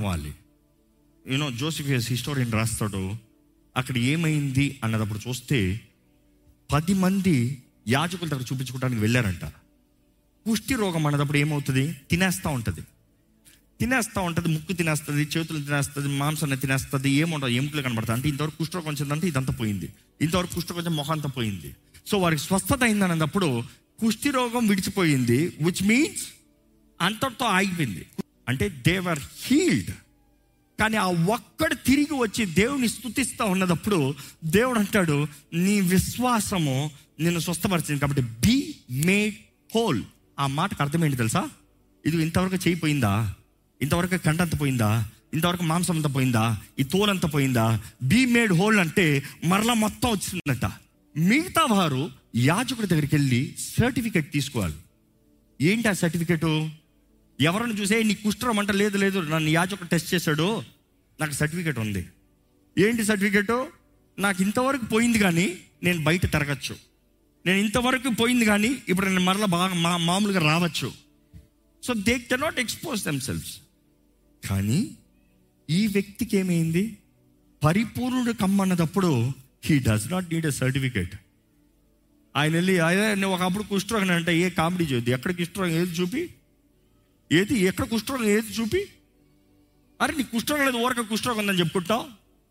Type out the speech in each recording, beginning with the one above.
రావాలి you know జోసిఫియస్ historian రాస్తాడు అక్కడ ఏమైంది అన్నదప్పుడు చూస్తే పది మంది యాజకుల దగ్గర చూపించుకోవడానికి వెళ్ళారంట కుష్టి రోగం అన్నదప్పుడు ఏమవుతుంది తినేస్తూ ఉంటుంది తినేస్తూ ఉంటుంది ముక్కు తినేస్తుంది చేతులు తినేస్తుంది మాంసాన్ని తినేస్తుంది ఏముండదు ఎముకలు కనబడతాయి అంటే ఇంతవరకు కుష్ఠరోగం వచ్చిందంటే ఇదంతా పోయింది ఇంతవరకు కుష్ఠరోగం వచ్చి మొహం అంతా పోయింది సో వారికి స్వస్థత అయిందన్నప్పుడు కుష్టి రోగం విడిచిపోయింది విచ్ మీన్స్ అంతటితో ఆగిపోయింది అంటే దేవర్ హీల్డ్ కానీ ఆ ఒక్కడు తిరిగి వచ్చి దేవుని స్థుతిస్తూ ఉన్నదప్పుడు దేవుడు అంటాడు నీ విశ్వాసము నిన్ను స్వస్థపరిచింది కాబట్టి బీ మేడ్ హోల్ ఆ మాటకు అర్థం ఏంటి తెలుసా ఇది ఇంతవరకు చేయిపోయిందా ఇంతవరకు కండంత పోయిందా ఇంతవరకు మాంసం అంతా పోయిందా ఈ తోలంతా పోయిందా బీ మేడ్ హోల్ అంటే మరలా మొత్తం వచ్చిందట మిగతా వారు యాజకుడి దగ్గరికి వెళ్ళి సర్టిఫికెట్ తీసుకోవాలి ఏంటి ఆ సర్టిఫికెట్ ఎవరిని చూసే నీ కుష్ఠరం అంట లేదు లేదు నన్ను యాజకుడు టెస్ట్ చేశాడు నాకు సర్టిఫికెట్ ఉంది ఏంటి సర్టిఫికెట్ నాకు ఇంతవరకు పోయింది కానీ నేను బయట తిరగచ్చు నేను ఇంతవరకు పోయింది కానీ ఇప్పుడు నేను మరలా బాగా మా మామూలుగా రావచ్చు so they cannot expose themselves కానీ ఈ వ్యక్తికి ఏమైంది పరిపూర్ణుడు కమ్మన్నదప్పుడు he does not need a certificate ఆయన వెళ్ళి అదే నువ్వు ఒకప్పుడు కుష్ఠరోగం అంటే ఏ కామెడీ చేయొద్దు ఎక్కడ కుష్ఠరోగం ఏది చూపి ఏది ఎక్కడ కుష్ఠరోగం ఏది చూపి అరే నీ కుష్ఠరోగం లేదు ఊరక కుష్ఠరోగం ఉందని చెప్పుకుంటావు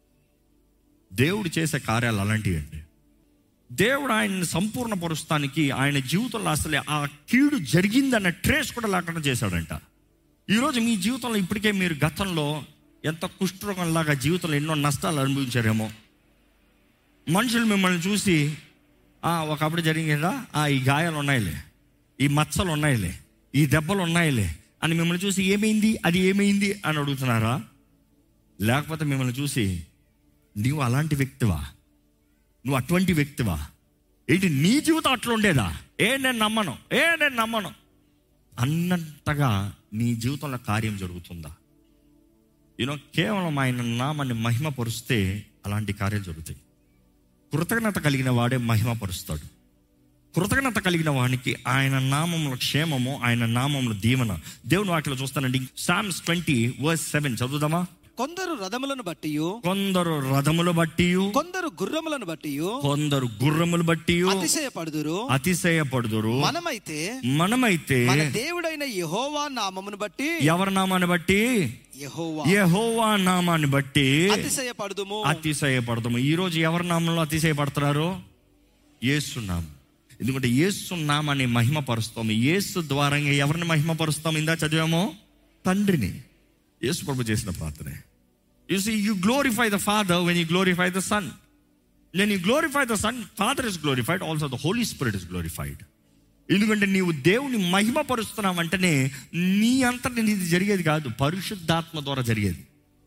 దేవుడు చేసే కార్యాలు అలాంటివి అండి దేవుడు ఆయన్ని సంపూర్ణపరుస్తానికి ఆయన జీవితంలో అసలు ఆ కీడు జరిగిందన్న ట్రేస్ కూడా లేకుండా చేశాడంట ఈరోజు మీ జీవితంలో ఇప్పటికే మీరు గతంలో ఎంత కుష్ఠరోగంలాగా జీవితంలో ఎన్నో నష్టాలు అనుభవించారేమో మనుషులు మిమ్మల్ని చూసి "ఆ, ఒకప్పుడు జరిగిందా ఆ ఈ గాయాలు ఉన్నాయిలే ఈ మచ్చలు ఉన్నాయిలే ఈ దెబ్బలు ఉన్నాయిలే అని మిమ్మల్ని చూసి ఏమైంది అది ఏమైంది అని అడుగుతున్నారా లేకపోతే మిమ్మల్ని చూసి నీవు అలాంటి వ్యక్తివా నువ్వు అటువంటి వ్యక్తివా ఏంటి నీ జీవితం అట్లా ఉండేదా ఏ నేను నమ్మను ఏ నేను నమ్మను అన్నంతగా నీ జీవితంలో కార్యం జరుగుతుందా యూనో కేవలం ఆయన నామాన్ని మహిమపరుస్తే అలాంటి కార్యాలు జరుగుతాయి కృతజ్ఞత కలిగిన వాడే మహిమపరుస్తాడు కృతజ్ఞత కలిగిన వానికి ఆయన నామంలో క్షేమము ఆయన నామంలో దీవెన దేవుని వాటిలో చూస్తానండి సామ్స్ ట్వంటీ వర్స్ సెవెన్ చదువుదామా కొందరు రథములను బట్టి కొందరు రథములు బట్టి కొందరు గుర్రములను బట్టి కొందరు గుర్రములు బట్టి అతిశయపడుదురు అతిశయపడుదురు మనమైతే మనమైతే మన దేవుడైన యెహోవా నామమును బట్టి ఎవరి నామాన్ని బట్టి యెహోవా యెహోవా నామాన్ని బట్టి అతిశయపడుదుము అతిశయపడతాము ఈ రోజు ఎవరి నామంలో అతిశయపడుతున్నారు యేసు నామం ఎందుకంటే యేసు నామాన్ని మహిమపరుస్తాము యేసు ద్వారంగా ఎవరిని మహిమపరుస్తాము ఇందా చదివామో తండ్రిని యేసు ప్రభు చేసిన ప్రార్థనే you see you glorify the father when you glorify the son when you glorify the son father is glorified also the holy spirit is glorified ఎందుకంటే నీవు దేవుని మహిమపరుస్తున్నావు అంటేనే నీ అంతటి నీది జరిగేది కాదు పరిశుద్ధాత్మ ద్వారా జరిగేది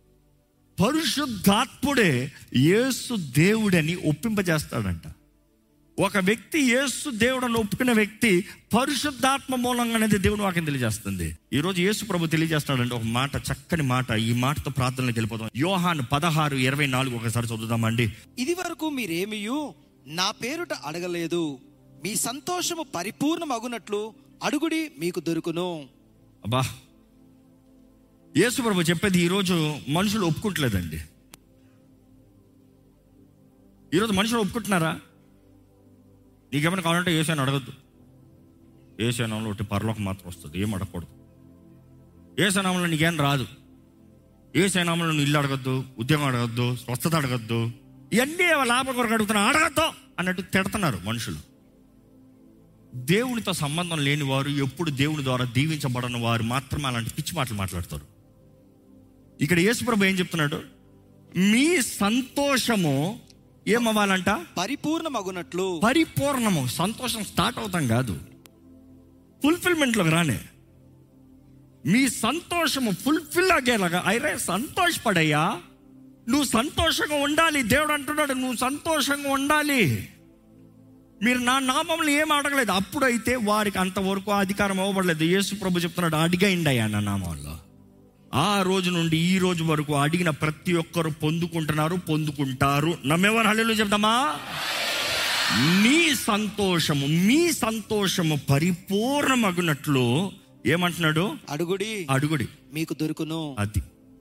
పరిశుద్ధాత్ముడే యేసు దేవుడని ఒప్పింపజేస్తాడంట ఒక వ్యక్తి యేసు దేవుడని ఒప్పుకున్న వ్యక్తి పరిశుద్ధాత్మ మూలంగా అనేది దేవుని వాక్యం తెలియజేస్తుంది ఈరోజు యేసు ప్రభు తెలియజేస్తున్నాడంటే ఒక మాట చక్కని మాట ఈ మాటతో ప్రార్థనలకు వెళ్ళిపోతాం యోహాన్ పదహారు ఇరవై నాలుగు ఒకసారి చదువుదామండి ఇది వరకు మీరేమియు నా పేరుట అడగలేదు మీ సంతోషము పరిపూర్ణమగునట్లు అడుగుడి మీకు దొరుకును అబ్బా యేసు ప్రభు చెప్పేది ఈరోజు మనుషులు ఒప్పుకుంటలేదండి ఈరోజు మనుషులు ఒప్పుకుంటున్నారా నీకేమైనా కావాలంటే ఏసైనా అడగద్దు ఏసైనామంలో ఒకటి పరలోకం మాత్రం వస్తుంది ఏం అడగకూడదు ఏసైనామంలో నీకేం రాదు ఏసైనామంలో నువ్వు ఇల్లు అడగద్దు ఉద్యోగం అడగద్దు స్వస్థత అడగద్దు ఇవన్నీ లాభం కొరకు అడుగుతున్నా అడగద్దు అన్నట్టు తిడుతున్నారు మనుషులు దేవునితో సంబంధం లేని వారు ఎప్పుడు దేవుని ద్వారా దీవించబడని వారు మాత్రమే అలాంటి పిచ్చి మాటలు మాట్లాడతారు ఇక్కడ యేసుప్రభు ఏం చెప్తున్నాడు మీ సంతోషము ఏమవ్వాలంట పరిపూర్ణమగునట్లు పరిపూర్ణము సంతోషం స్టార్ట్ అవుతాం కాదు ఫుల్ఫిల్మెంట్లోకి రానే మీ సంతోషము ఫుల్ఫిల్ అయ్యేలాగా అయిరే సంతోషపడయ్యా నువ్వు సంతోషంగా ఉండాలి దేవుడు అంటున్నాడు నువ్వు సంతోషంగా ఉండాలి మీరు నా నామంలో ఏం అడగలేదు అప్పుడైతే వారికి అంతవరకు అధికారం ఇవ్వబడలేదు యేసు ప్రభు చెప్తున్నాడు అడిగైండి అయ్యా నా నామంలో ఆ రోజు నుండి ఈ రోజు వరకు అడిగిన ప్రతి ఒక్కరు పొందుకుంటున్నారు పొందుకుంటారు నమ్మేవారు హల్లు చెప్తామా నీ సంతోషము మీ సంతోషము పరిపూర్ణమగునట్లు ఏమంటున్నాడు అడుగుడి అడుగుడి మీకు దొరుకును అది